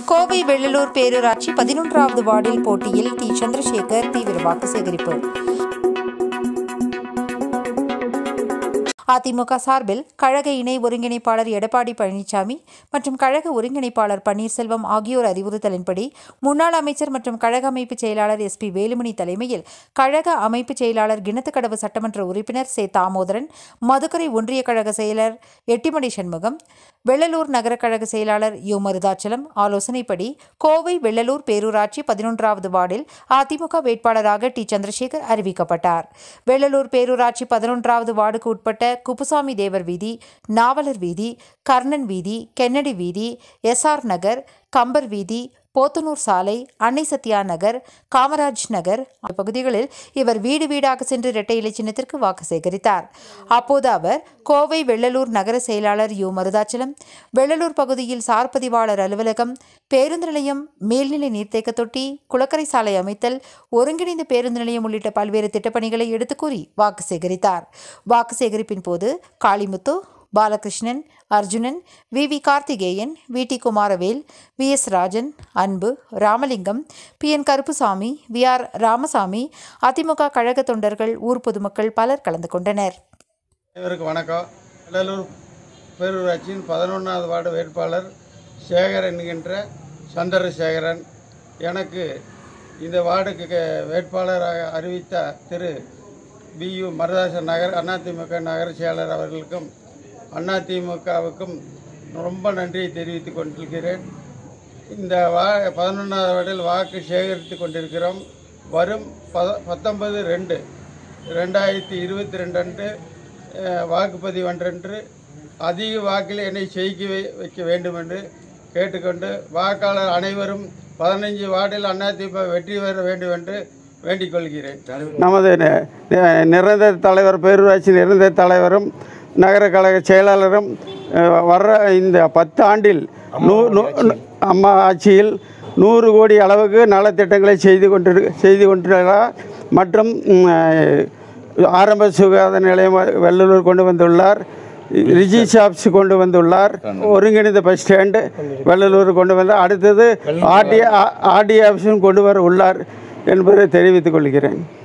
கோவை வெள்ளலூர் பேரூராட்சி பதினொன்றாவது வார்டில் போட்டியில் டி சந்திரசேகர் தீவிர வாக்கு சேகரிப்பு அதிமுக சார்பில் கழக இணை ஒருங்கிணைப்பாளர் எடப்பாடி பழனிசாமி மற்றும் கழக ஒருங்கிணைப்பாளர் பன்னீர்செல்வம் ஆகியோர் அறிவுறுத்தலின்படி முன்னாள் அமைச்சர் மற்றும் கழக அமைப்பு செயலாளர் எஸ் பி வேலுமணி தலைமையில் கழக அமைப்பு செயலாளர் கிணத்துக்கடவு சட்டமன்ற உறுப்பினர் சே தாமோதரன் மதுக்கரை ஒன்றிய கழக செயலர் எட்டிமணி சண்முகம் வெள்ளலூர் நகர கழக செயலாளர் யு மருதாச்சலம் ஆலோசனைப்படி கோவை வெள்ளலூர் பேரூராட்சி பதினொன்றாவது வார்டில் அதிமுக வேட்பாளராக டி சந்திரசேகர் அறிவிக்கப்பட்டார் வெள்ளலூர் பேரூராட்சி பதினொன்றாவது வார்டுக்கு உட்பட்ட குப்புசாமி தேவர் வீதி நாவலர் வீதி கர்ணன் வீதி கென்னடி வீதி எஸ்ஆர் நகர் கம்பர் வீதி போத்தனூர் சாலை அன்னை சத்யா நகர் காமராஜ் நகர் ஆகிய பகுதிகளில் இவர் வீடு வீடாக சென்று இரட்டை இலை சின்னத்திற்கு வாக்கு சேகரித்தார் அப்போது அவர் கோவை வெள்ளலூர் நகர செயலாளர் யு மருதாச்சலம் வெள்ளலூர் பகுதியில் சார் பதிவாளர் அலுவலகம் பேருந்து நிலையம் மேல்நிலை நீர்த்தேக்க தொட்டி குளக்கரை சாலை அமைத்தல் ஒருங்கிணைந்த பேருந்து நிலையம் உள்ளிட்ட பல்வேறு திட்டப்பணிகளை எடுத்துக் கூறி வாக்கு சேகரித்தார் வாக்கு சேகரிப்பின் போது Kalimuthu Balakrishnan Arjunan V V Karthikeyan V T Kumaravel V S Rajan Anbu Ramalingam P N Karuppusamy V R Ramasamy AIADMK கழக தொண்டர்கள் ஊர் பொதுமக்கள் பலர் கலந்து கொண்டனர் அனைவருக்கும் வணக்கம் வெள்ளலூர் பேரூராட்சியின் பதினொன்றாவது வார்டு வேட்பாளர் சேகர் என்கின்ற சந்திரசேகரன் எனக்கு இந்த வார்டுக்கு க- வேட்பாளராக அறிவித்த திரு பி யு மருதாசன் நகர் அதிமுக நகர செயலர் அவர்களுக்கும் அதிமுகவுக்கும் ரொம்ப நன்றியை தெரிவித்துக் கொண்டிருக்கிறேன் இந்த வா பதினொன்றாவது வார்டில் வாக்கு சேகரித்து கொண்டிருக்கிறோம் வரும் பத பத்தொன்பது ரெண்டு ரெண்டாயிரத்தி இருபத்தி ரெண்டு அன்று அஹ், வாக்குப்பதிவு அன்றன்று அதிக வாக்கில் என்னை ஜெயிக்க வை- வைக்க வேண்டும் என்று கேட்டுக்கொண்டு வாக்காளர் அனைவரும் பதினைஞ்சு வார்டில் அதிமுக வெற்றி பெற வேண்டும் என்று வேண்டிக் கொள்கிறேன் நமது நி- நி- நிரந்தர தலைவர் பேரூராட்சி நிரந்தர தலைவரும் நகர கழக செயலாளரும் அஹ், வர்ற இந்த பத்து ஆண்டில் நூ நூ- அம்மா ஆட்சியில் நூறு கோடி அளவுக்கு நலத்திட்டங்களை செய்து கொண்டு செய்து கொண்டுள்ளார் மற்றும் ம், அஹ், ஆரம்ப சுகாதார நிலையம் வெள்ளலூர் கொண்டு வந்துள்ளார் ரிஜி ஷாப்ஸ் கொண்டு வந்துள்ளார் ஒருங்கிணைந்த பஸ் ஸ்டாண்டு வெள்ளலூர் கொண்டு வந்தார் அடுத்தது ஆர்டி ஆர்டி ஆஃபீஸும் கொண்டு வர உள்ளார் என்பதை தெரிவித்துக் கொள்கிறேன்